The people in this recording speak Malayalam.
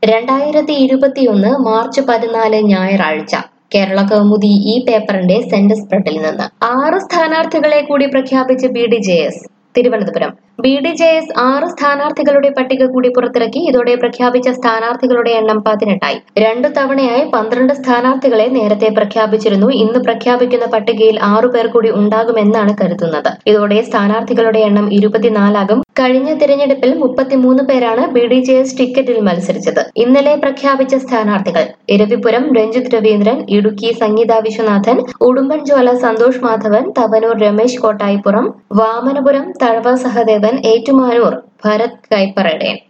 രണ്ടായിരത്തി ഇരുപത്തിയൊന്ന് മാർച്ച് പതിനാല് ഞായറാഴ്ച കേരള കൗമുദി ഈ പേപ്പറിന്റെ സെന്റർ സ്പ്രെഡിൽ നിന്ന് ആറ് സ്ഥാനാർത്ഥികളെ കൂടി പ്രഖ്യാപിച്ച് B D J S Thiruvananthapuram B D J S ആറ് സ്ഥാനാർത്ഥികളുടെ പട്ടിക കൂടി പുറത്തിറക്കി ഇതോടെ പ്രഖ്യാപിച്ച സ്ഥാനാർത്ഥികളുടെ എണ്ണം പതിനെട്ടായി രണ്ടു തവണയായി പന്ത്രണ്ട് സ്ഥാനാർത്ഥികളെ നേരത്തെ പ്രഖ്യാപിച്ചിരുന്നു ഇന്ന് പ്രഖ്യാപിക്കുന്ന പട്ടികയിൽ ആറു പേർ കൂടി ഉണ്ടാകുമെന്നാണ് കരുതുന്നത് ഇതോടെ സ്ഥാനാർത്ഥികളുടെ എണ്ണം ഇരുപത്തിനാലാകും കഴിഞ്ഞ തിരഞ്ഞെടുപ്പിൽ മുപ്പത്തിമൂന്ന് പേരാണ് ബി ഡി ജെ എസ് ടിക്കറ്റിൽ മത്സരിച്ചത് ഇന്നലെ പ്രഖ്യാപിച്ച സ്ഥാനാർത്ഥികൾ ഇരവിപുരം രഞ്ജിത് രവീന്ദ്രൻ ഇടുക്കി സംഗീത വിശ്വനാഥൻ ഉടുമ്പൻചോല സന്തോഷ് മാധവൻ തവനൂർ രമേശ് കോട്ടായിപ്പുറം വാമനപുരം തഴവ സഹദേവൻ ഏറ്റുമാനൂർ ഭരത് കൈപ്പറടേൻ